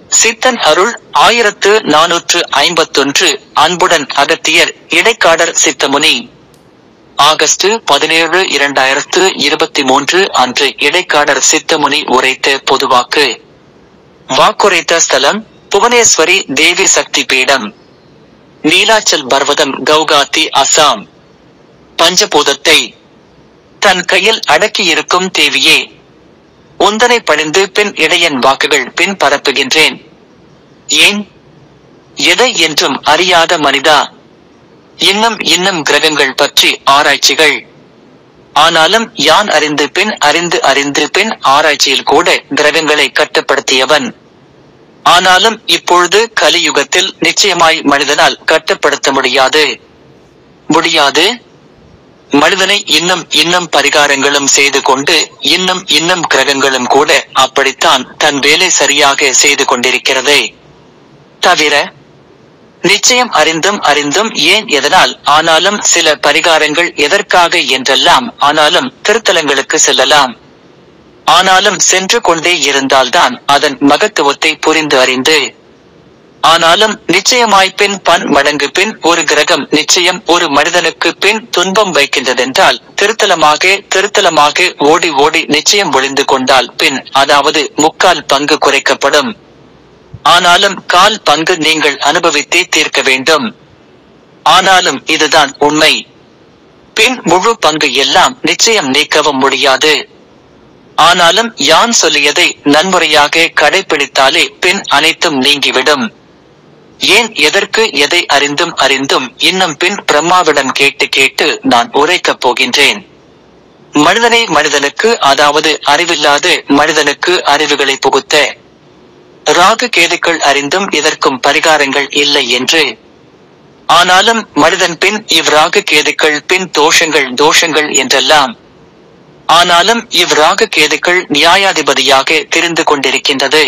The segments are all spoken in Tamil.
சித்தன் அருள் ஆயிரத்து நானூற்று ஐம்பத்தொன்று அன்புடன் அகத்தியர் இடைக்காடர் சித்தமுனி ஆகஸ்ட் பதினேழு இரண்டாயிரத்து இருபத்தி மூன்று அன்று இடைக்காடர் சித்தமுனி உரைத்த பொதுவாக்கு வாக்குரைத்த ஸ்தலம் புவனேஸ்வரி தேவி சக்தி பீடம் நீலாச்சல் பர்வதம் கவுகாத்தி அசாம் பஞ்சபூதத்தை தன் கையில் அடக்கியிருக்கும் தேவியே உந்தனை பணிந்து பின் இடையன் வாக்குகள் பின் பரப்புகின்றேன் ஏன் எதை என்றும் அறியாத மனிதா இன்னும் இன்னும் கிரகங்கள் பற்றி ஆராய்ச்சிகள் ஆனாலும் யான் அறிந்து பின் அறிந்து அறிந்து பின் ஆராய்ச்சியில் கூட கிரகங்களை கட்டுப்படுத்தியவன் ஆனாலும் இப்பொழுது கலியுகத்தில் நிச்சயமாய் மனிதனால் கட்டுப்படுத்த முடியாது முடியாது மனிதனை இன்னும் இன்னும் பரிகாரங்களும் செய்து கொண்டு இன்னும் இன்னும் கிரகங்களும் கூட அப்படித்தான் தன் வேலை சரியாக செய்து கொண்டிருக்கிறதே தவிர நிச்சயம் அறிந்தும் அறிந்தும் ஏன் எதனால் ஆனாலும் சில பரிகாரங்கள் எதற்காக என்றெல்லாம் ஆனாலும் திருத்தலங்களுக்கு செல்லலாம் ஆனாலும் சென்று கொண்டே இருந்தால்தான் அதன் மகத்துவத்தை புரிந்து அறிந்து ஆனாலும் நிச்சயமாய் பின் பன் மடங்கு பின் ஒரு கிரகம் நிச்சயம் ஒரு மனிதனுக்கு பின் துன்பம் வைக்கின்றதென்றால் திருத்தலமாக திருத்தலமாக ஓடி ஓடி நிச்சயம் ஒளிந்து கொண்டால் பின் அதாவது முக்கால் பங்கு குறைக்கப்படும் ஆனாலும் கால் பங்கு நீங்கள் அனுபவித்தே தீர்க்க வேண்டும் ஆனாலும் இதுதான் உண்மை பின் முழு பங்கு எல்லாம் நிச்சயம் நீக்கவும் முடியாது ஆனாலும் யான் சொல்லியதை நன்முறையாக கடைபிடித்தாலே பின் அனைத்தும் நீங்கிவிடும் ஏன் எதற்கு எதை அறிந்தும் அறிந்தும் இன்னும் பின் பிரம்மாவிடம் கேட்டு கேட்டு நான் உரைக்கப் போகின்றேன் மனிதனை மனிதனுக்கு அதாவது அறிவில்லாத மனிதனுக்கு அறிவுகளை புகுத்த ராகு கேதுக்கள் அறிந்தும் இதற்கும் பரிகாரங்கள் இல்லை என்று ஆனாலும் மனிதன் பின் இவ் ராகு கேதுக்கள் பின் தோஷங்கள் தோஷங்கள் என்றெல்லாம் ஆனாலும் இவ் ராகு கேதுக்கள் நியாயாதிபதியாக தெரிந்து கொண்டிருக்கின்றது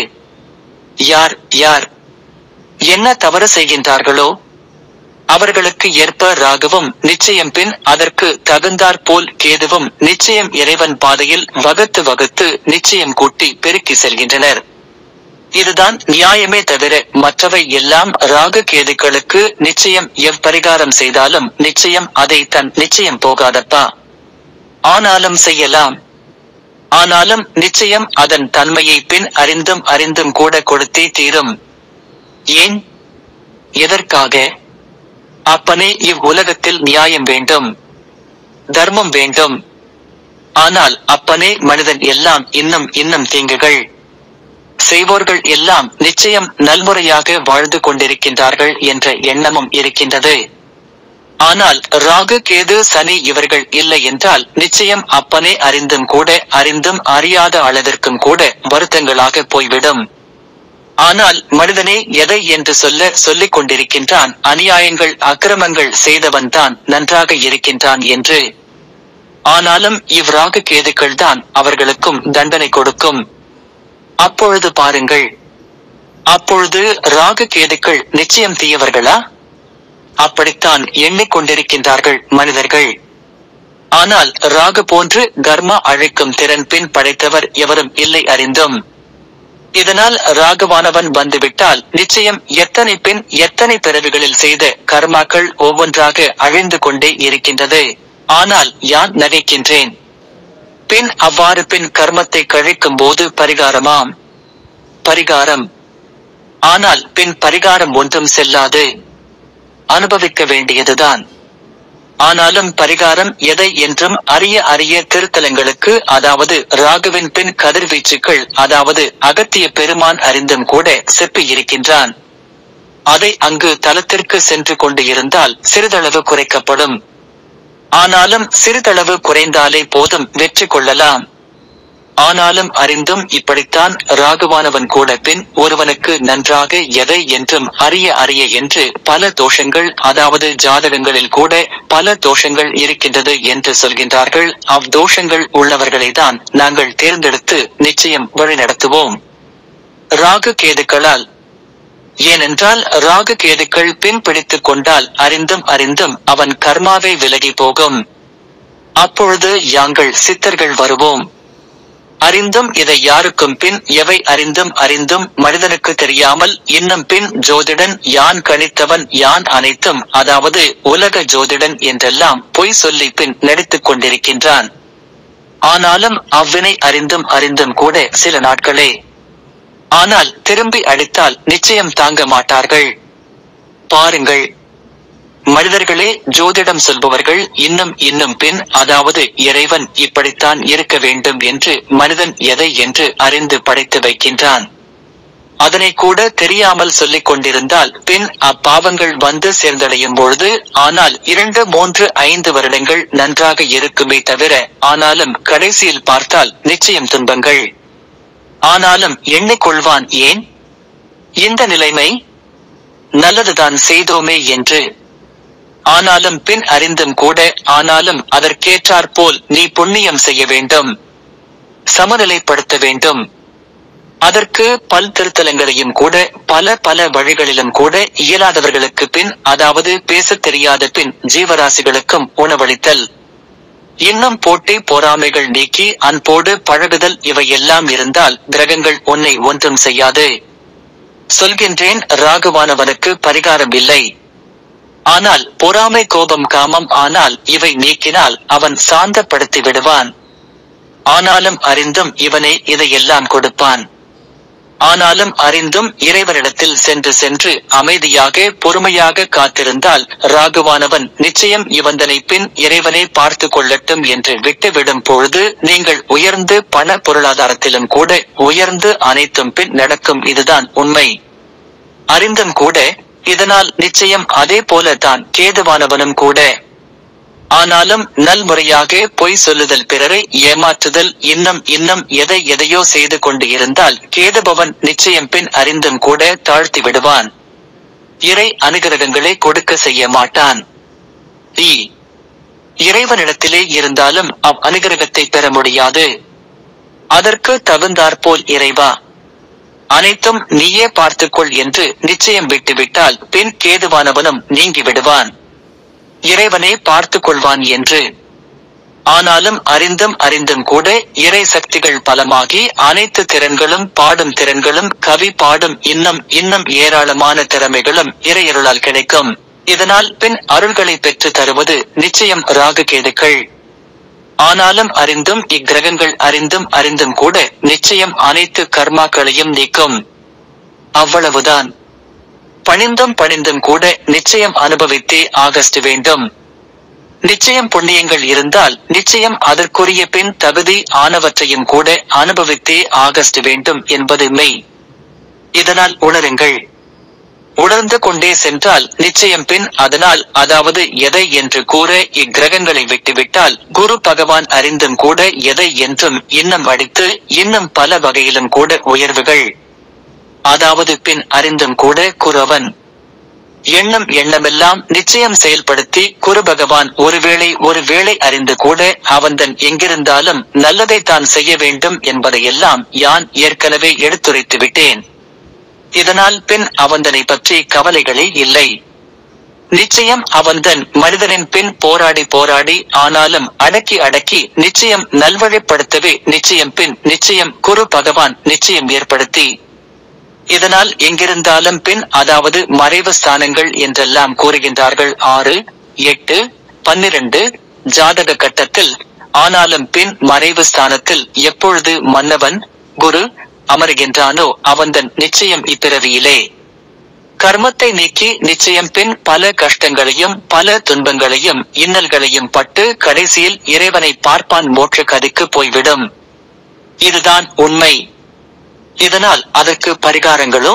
யார் யார் என்ன தவறு செய்கின்றார்களோ அவர்களுக்கு ஏற்ப ராகுவும் நிச்சயம் பின் அதற்கு தகுந்தாற் போல் கேதுவும் நிச்சயம் இறைவன் பாதையில் வகுத்து வகுத்து நிச்சயம் கூட்டி பெருக்கி செல்கின்றனர் இதுதான் நியாயமே தவிர மற்றவை எல்லாம் ராகு கேதுக்களுக்கு நிச்சயம் எவ்வரிகாரம் செய்தாலும் நிச்சயம் அதை தன் நிச்சயம் போகாதப்பா ஆனாலும் செய்யலாம் ஆனாலும் நிச்சயம் அதன் தன்மையை பின் அறிந்தும் அறிந்தும் கூட கொடுத்தே தீரும் ஏன் எதற்காக அப்பனே இவ்வுலகத்தில் நியாயம் வேண்டும் தர்மம் வேண்டும் ஆனால் அப்பனே மனிதன் எல்லாம் இன்னும் இன்னும் தீங்குகள் செய்வோர்கள் எல்லாம் நிச்சயம் நல்முறையாக வாழ்ந்து கொண்டிருக்கின்றார்கள் என்ற எண்ணமும் இருக்கின்றது ஆனால் ராகு கேது சனி இவர்கள் இல்லை என்றால் நிச்சயம் அப்பனே அறிந்தும் கூட அறிந்தும் அறியாத அளவிற்கும் கூட வருத்தங்களாக போய்விடும் ஆனால் மனிதனே எதை என்று சொல்ல சொல்லிக் கொண்டிருக்கின்றான் அநியாயங்கள் அக்கிரமங்கள் செய்தவன் தான் நன்றாக இருக்கின்றான் என்று ஆனாலும் இவ்ராகு கேதுக்கள் தான் அவர்களுக்கும் தண்டனை கொடுக்கும் அப்பொழுது பாருங்கள் அப்பொழுது ராகு கேதுக்கள் நிச்சயம் தீயவர்களா அப்படித்தான் எண்ணிக்கொண்டிருக்கின்றார்கள் மனிதர்கள் ஆனால் ராகு போன்று கர்மா அழைக்கும் திறன் பின் படைத்தவர் எவரும் இல்லை அறிந்தும் இதனால் ராகுவானவன் வந்துவிட்டால் நிச்சயம் எத்தனை பின் எத்தனை பிறவிகளில் செய்த கர்மாக்கள் ஒவ்வொன்றாக அழிந்து கொண்டே இருக்கின்றது ஆனால் யான் நகைக்கின்றேன் பின் அவ்வாறு பின் கர்மத்தை கழிக்கும் போது பரிகாரமாம் பரிகாரம் ஆனால் பின் பரிகாரம் ஒன்றும் செல்லாது அனுபவிக்க வேண்டியதுதான் ஆனாலும் பரிகாரம் எதை என்றும் அறிய அறிய திருத்தலங்களுக்கு அதாவது ராகுவின் பின் கதிர்வீச்சுக்கள் அதாவது அகத்திய பெருமான் அறிந்தும் கூட செப்பி இருக்கின்றான் அதை அங்கு தலத்திற்கு சென்று கொண்டு இருந்தால் சிறிதளவு குறைக்கப்படும் ஆனாலும் சிறிதளவு குறைந்தாலே போதும் வெற்றி கொள்ளலாம் ஆனாலும் அறிந்தும் இப்படித்தான் ராகுவானவன் கூட பின் ஒருவனுக்கு நன்றாக எதை என்றும் அறிய அறிய என்று பல தோஷங்கள் அதாவது ஜாதகங்களில் கூட பல தோஷங்கள் இருக்கின்றது என்று சொல்கின்றார்கள் அவ்தோஷங்கள் உள்ளவர்களை தான் நாங்கள் தேர்ந்தெடுத்து நிச்சயம் வழிநடத்துவோம் ராகு கேதுக்களால் ஏனென்றால் ராகு கேதுக்கள் பின் பிடித்துக் கொண்டால் அறிந்தும் அறிந்தும் அவன் கர்மாவை விலகி போகும் அப்பொழுது யாங்கள் சித்தர்கள் வருவோம் அறிந்தும் இதை யாருக்கும் பின் எவை அறிந்தும் அறிந்தும் மனிதனுக்கு தெரியாமல் இன்னும் பின் ஜோதிடன் யான் கணித்தவன் யான் அனைத்தும் அதாவது உலக ஜோதிடன் என்றெல்லாம் பொய் சொல்லி பின் நடித்துக் கொண்டிருக்கின்றான் ஆனாலும் அவ்வினை அறிந்தும் அறிந்தும் கூட சில நாட்களே ஆனால் திரும்பி அடித்தால் நிச்சயம் தாங்க மாட்டார்கள் பாருங்கள் மனிதர்களே ஜோதிடம் சொல்பவர்கள் இன்னும் இன்னும் பின் அதாவது இறைவன் இப்படித்தான் இருக்க வேண்டும் என்று மனிதன் எதை என்று அறிந்து படைத்து வைக்கின்றான் அதனை கூட தெரியாமல் சொல்லிக் கொண்டிருந்தால் பின் அப்பாவங்கள் வந்து சேர்ந்தடையும் பொழுது ஆனால் இரண்டு மூன்று ஐந்து வருடங்கள் நன்றாக இருக்குமே தவிர ஆனாலும் கடைசியில் பார்த்தால் நிச்சயம் துன்பங்கள் ஆனாலும் எண்ணிக்கொள்வான் ஏன் இந்த நிலைமை நல்லதுதான் செய்தோமே என்று ஆனாலும் பின் அறிந்தும் கூட ஆனாலும் அதற்கேற்றாற் போல் நீ புண்ணியம் செய்ய வேண்டும் சமநிலைப்படுத்த வேண்டும் அதற்கு பல் திருத்தலங்களையும் கூட பல பல வழிகளிலும் கூட இயலாதவர்களுக்கு பின் அதாவது பேசத் தெரியாத பின் ஜீவராசிகளுக்கும் உணவளித்தல் இன்னும் போட்டி பொறாமைகள் நீக்கி அன்போடு பழகுதல் இவையெல்லாம் இருந்தால் கிரகங்கள் உன்னை ஒன்றும் செய்யாது சொல்கின்றேன் ராகுவானவனுக்கு பரிகாரம் இல்லை ஆனால் பொறாமை கோபம் காமம் ஆனால் இவை நீக்கினால் அவன் சாந்தப்படுத்தி விடுவான் ஆனாலும் அறிந்தும் இவனே இதையெல்லாம் கொடுப்பான் ஆனாலும் அறிந்தும் இறைவனிடத்தில் சென்று சென்று அமைதியாக பொறுமையாக காத்திருந்தால் ராகுவானவன் நிச்சயம் இவந்தனை பின் இறைவனை பார்த்து கொள்ளட்டும் என்று விட்டுவிடும் பொழுது நீங்கள் உயர்ந்து பண பொருளாதாரத்திலும் கூட உயர்ந்து அனைத்தும் பின் நடக்கும் இதுதான் உண்மை அறிந்தும் கூட இதனால் நிச்சயம் அதே போல தான் கேதுவானவனும் கூட ஆனாலும் நல்முறையாக பொய் சொல்லுதல் பிறரை ஏமாற்றுதல் இன்னும் இன்னும் எதை எதையோ செய்து கொண்டு இருந்தால் கேதுபவன் நிச்சயம் பின் அறிந்தும் கூட தாழ்த்தி விடுவான் இறை அனுகிரகங்களை கொடுக்க செய்ய மாட்டான் இ இறைவனிடத்திலே இருந்தாலும் அவ் அனுகிரகத்தை பெற முடியாது அதற்கு தகுந்தாற்போல் இறைவா அனைத்தும் நீயே பார்த்துக்கொள் என்று நிச்சயம் விட்டுவிட்டால் பின் கேதுவானவனும் நீங்கி விடுவான் இறைவனே பார்த்துக் கொள்வான் என்று ஆனாலும் அறிந்தும் அறிந்தும் கூட இறை சக்திகள் பலமாகி அனைத்து திறன்களும் பாடும் திறன்களும் கவி பாடும் இன்னும் இன்னும் ஏராளமான திறமைகளும் இறையருளால் கிடைக்கும் இதனால் பின் அருள்களை பெற்று தருவது நிச்சயம் ராகு கேதுக்கள் ஆனாலும் அறிந்தும் இக்கிரகங்கள் அறிந்தும் அறிந்தும் கூட நிச்சயம் அனைத்து கர்மாக்களையும் நீக்கும் அவ்வளவுதான் பணிந்தும் பணிந்தும் கூட நிச்சயம் அனுபவித்தே ஆகஸ்ட் வேண்டும் நிச்சயம் புண்ணியங்கள் இருந்தால் நிச்சயம் அதற்குரிய பின் தகுதி ஆனவற்றையும் கூட அனுபவித்தே ஆகஸ்ட் வேண்டும் என்பது மெய் இதனால் உணருங்கள் உணர்ந்து கொண்டே சென்றால் நிச்சயம் பின் அதனால் அதாவது எதை என்று கூற இக்கிரகங்களை விட்டுவிட்டால் குரு பகவான் அறிந்தும் கூட எதை என்றும் இன்னும் அடித்து இன்னும் பல வகையிலும் கூட உயர்வுகள் அதாவது பின் அறிந்தும் கூட குறவன் எண்ணம் எண்ணமெல்லாம் நிச்சயம் செயல்படுத்தி குரு பகவான் ஒருவேளை ஒருவேளை அறிந்து கூட அவன்தன் எங்கிருந்தாலும் நல்லதை தான் செய்ய வேண்டும் என்பதையெல்லாம் யான் ஏற்கனவே எடுத்துரைத்து விட்டேன் இதனால் பின் அவந்தனை பற்றி கவலைகளே இல்லை நிச்சயம் அவன்தன் மனிதனின் பின் போராடி போராடி ஆனாலும் அடக்கி அடக்கி நிச்சயம் நல்வழிப்படுத்தவே நிச்சயம் பின் நிச்சயம் குரு பகவான் நிச்சயம் ஏற்படுத்தி இதனால் எங்கிருந்தாலும் பின் அதாவது மறைவு ஸ்தானங்கள் என்றெல்லாம் கூறுகின்றார்கள் ஆறு எட்டு பன்னிரண்டு ஜாதக கட்டத்தில் ஆனாலும் பின் மறைவு ஸ்தானத்தில் எப்பொழுது மன்னவன் குரு அமருகின்றானோ அவன்தன் நிச்சயம் இப்பிறவியிலே கர்மத்தை நீக்கி நிச்சயம் பின் பல கஷ்டங்களையும் பல துன்பங்களையும் இன்னல்களையும் பட்டு கடைசியில் இறைவனை பார்ப்பான் மோட்ச கதிக்கு போய்விடும் இதுதான் உண்மை இதனால் அதற்கு பரிகாரங்களோ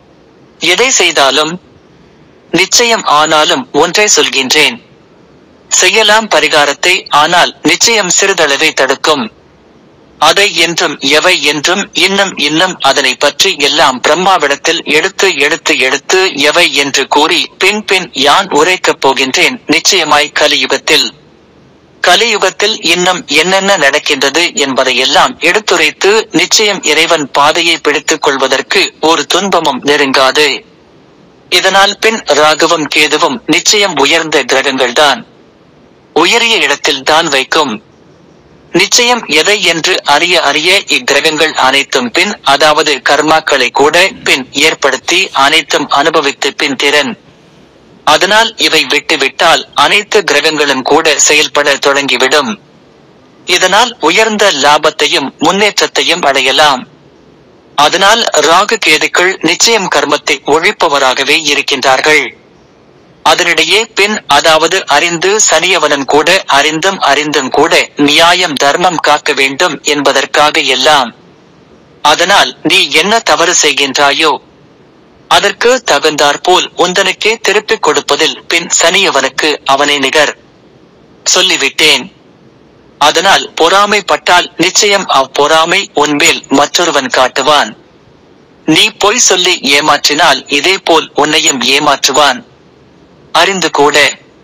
எதை செய்தாலும் நிச்சயம் ஆனாலும் ஒன்றை சொல்கின்றேன் செய்யலாம் பரிகாரத்தை ஆனால் நிச்சயம் சிறிதளவை தடுக்கும் அதை என்றும் எவை என்றும் இன்னும் இன்னும் அதனை பற்றி எல்லாம் பிரம்மாவிடத்தில் எடுத்து எடுத்து எடுத்து எவை என்று கூறி பின் பின் யான் உரைக்கப் போகின்றேன் நிச்சயமாய் கலியுகத்தில் கலியுகத்தில் இன்னும் என்னென்ன நடக்கின்றது என்பதையெல்லாம் எடுத்துரைத்து நிச்சயம் இறைவன் பாதையை பிடித்துக் கொள்வதற்கு ஒரு துன்பமும் நெருங்காது இதனால் பின் ராகுவும் கேதுவும் நிச்சயம் உயர்ந்த கிரகங்கள்தான் உயரிய இடத்தில் தான் வைக்கும் நிச்சயம் எதை என்று அறிய அறிய இக்கிரகங்கள் அனைத்தும் பின் அதாவது கர்மாக்களை கூட பின் ஏற்படுத்தி அனைத்தும் அனுபவித்து பின் திறன் அதனால் இவை விட்டுவிட்டால் அனைத்து கிரகங்களும் கூட செயல்பட தொடங்கிவிடும் இதனால் உயர்ந்த லாபத்தையும் முன்னேற்றத்தையும் அடையலாம் அதனால் ராகு கேதுக்கள் நிச்சயம் கர்மத்தை ஒழிப்பவராகவே இருக்கின்றார்கள் அதனிடையே பின் அதாவது அறிந்து சனியவனும் கூட அறிந்தும் அறிந்தும் கூட நியாயம் தர்மம் காக்க வேண்டும் என்பதற்காக எல்லாம் அதனால் நீ என்ன தவறு செய்கின்றாயோ அதற்கு தகுந்தாற்போல் உந்தனுக்கே திருப்பிக் கொடுப்பதில் பின் சனியவனுக்கு அவனை நிகர் சொல்லிவிட்டேன் அதனால் பொறாமைப்பட்டால் நிச்சயம் அப்பொறாமை உன்மேல் மற்றொருவன் காட்டுவான் நீ பொய் சொல்லி ஏமாற்றினால் இதேபோல் உன்னையும் ஏமாற்றுவான் அறிந்து கூட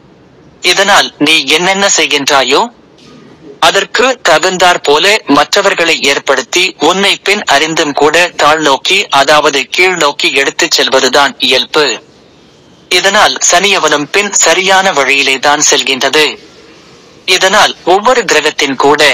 இதனால் நீ என்னென்ன செய்கின்றாயோ அதற்கு தகுந்தாற் போல மற்றவர்களை ஏற்படுத்தி உன்னை பின் அறிந்தும் கூட தாழ்நோக்கி அதாவது கீழ் நோக்கி எடுத்துச் செல்வதுதான் இயல்பு இதனால் சனியவனும் பின் சரியான வழியிலே தான் செல்கின்றது இதனால் ஒவ்வொரு கிரகத்தின் கூட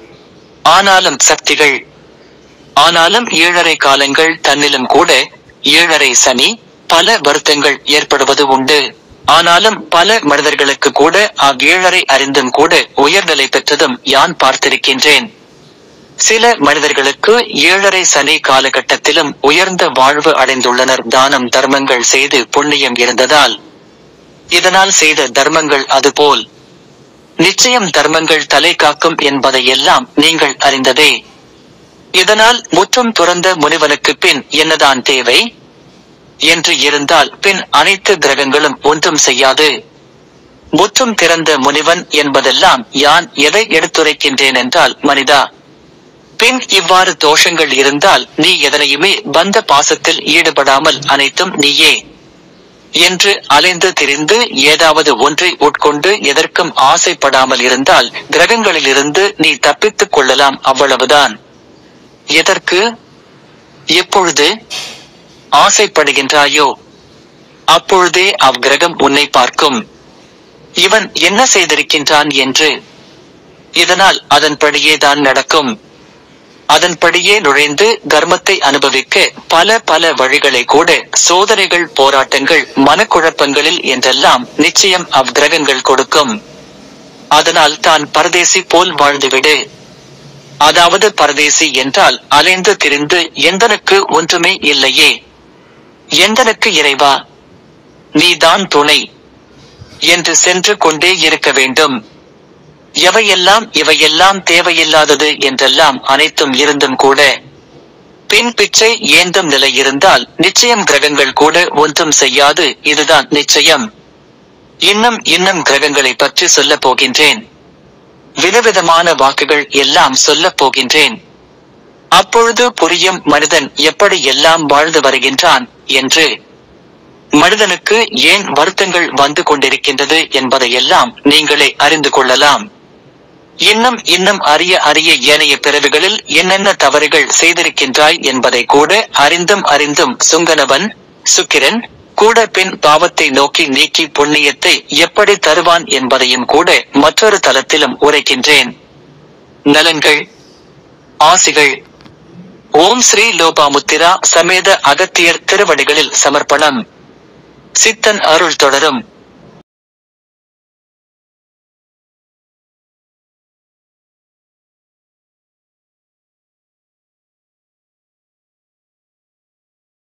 ஆனாலும் சக்திகள் ஆனாலும் ஏழரை காலங்கள் தன்னிலும் கூட ஏழரை சனி பல வருத்தங்கள் ஏற்படுவது உண்டு ஆனாலும் பல மனிதர்களுக்கு கூட அவ்வேழரை அறிந்தும் கூட உயர்நிலை பெற்றதும் யான் பார்த்திருக்கின்றேன் சில மனிதர்களுக்கு ஏழரை சனி காலகட்டத்திலும் உயர்ந்த வாழ்வு அடைந்துள்ளனர் தானம் தர்மங்கள் செய்து புண்ணியம் இருந்ததால் இதனால் செய்த தர்மங்கள் அதுபோல் நிச்சயம் தர்மங்கள் தலை காக்கும் என்பதையெல்லாம் நீங்கள் அறிந்ததே இதனால் முற்றும் துறந்த முனிவனுக்கு பின் என்னதான் தேவை என்று இருந்தால் பின் அனைத்து கிரகங்களும் ஒன்றும் செய்யாது முற்றும் திறந்த முனிவன் என்பதெல்லாம் யான் எதை எடுத்துரைக்கின்றேன் என்றால் மனிதா பின் இவ்வாறு தோஷங்கள் இருந்தால் நீ எதனையுமே பந்த பாசத்தில் ஈடுபடாமல் அனைத்தும் நீயே என்று அலைந்து திரிந்து ஏதாவது ஒன்றை உட்கொண்டு எதற்கும் ஆசைப்படாமல் இருந்தால் கிரகங்களிலிருந்து நீ தப்பித்துக் கொள்ளலாம் அவ்வளவுதான் எதற்கு எப்பொழுது ஆசைப்படுகின்றாயோ அப்பொழுதே அவ்கிரகம் உன்னை பார்க்கும் இவன் என்ன செய்திருக்கின்றான் என்று இதனால் அதன்படியே தான் நடக்கும் அதன்படியே நுழைந்து தர்மத்தை அனுபவிக்க பல பல வழிகளை கூட சோதனைகள் போராட்டங்கள் மனக்குழப்பங்களில் என்றெல்லாம் நிச்சயம் அவ்கிரகங்கள் கொடுக்கும் அதனால் தான் பரதேசி போல் வாழ்ந்துவிடு அதாவது பரதேசி என்றால் அலைந்து திரிந்து எந்தனுக்கு ஒன்றுமே இல்லையே எந்தனுக்கு இறைவா நீதான் துணை என்று சென்று கொண்டே இருக்க வேண்டும் எவையெல்லாம் இவையெல்லாம் தேவையில்லாதது என்றெல்லாம் அனைத்தும் இருந்தும் கூட பின் பிச்சை ஏந்தும் நிலை இருந்தால் நிச்சயம் கிரகங்கள் கூட ஒன்றும் செய்யாது இதுதான் நிச்சயம் இன்னும் இன்னும் கிரகங்களை பற்றி சொல்லப் போகின்றேன் விதவிதமான வாக்குகள் எல்லாம் சொல்லப் போகின்றேன் அப்பொழுது புரியும் மனிதன் எப்படி எல்லாம் வாழ்ந்து வருகின்றான் என்று மனிதனுக்கு ஏன் வருத்தங்கள் வந்து கொண்டிருக்கின்றது என்பதையெல்லாம் நீங்களே அறிந்து கொள்ளலாம் இன்னும் இன்னும் அறிய அறிய ஏனைய பிறவிகளில் என்னென்ன தவறுகள் செய்திருக்கின்றாய் என்பதை கூட அறிந்தும் அறிந்தும் சுங்கனவன் சுக்கிரன் கூட பின் பாவத்தை நோக்கி நீக்கி புண்ணியத்தை எப்படி தருவான் என்பதையும் கூட மற்றொரு தலத்திலும் உரைக்கின்றேன் நலன்கள் ஆசிகள் ஓம் ஸ்ரீ லோபாமுத்திரா சமேத அகத்தியர் திருவடிகளில் சமர்ப்பணம் சித்தன் அருள் தொடரும்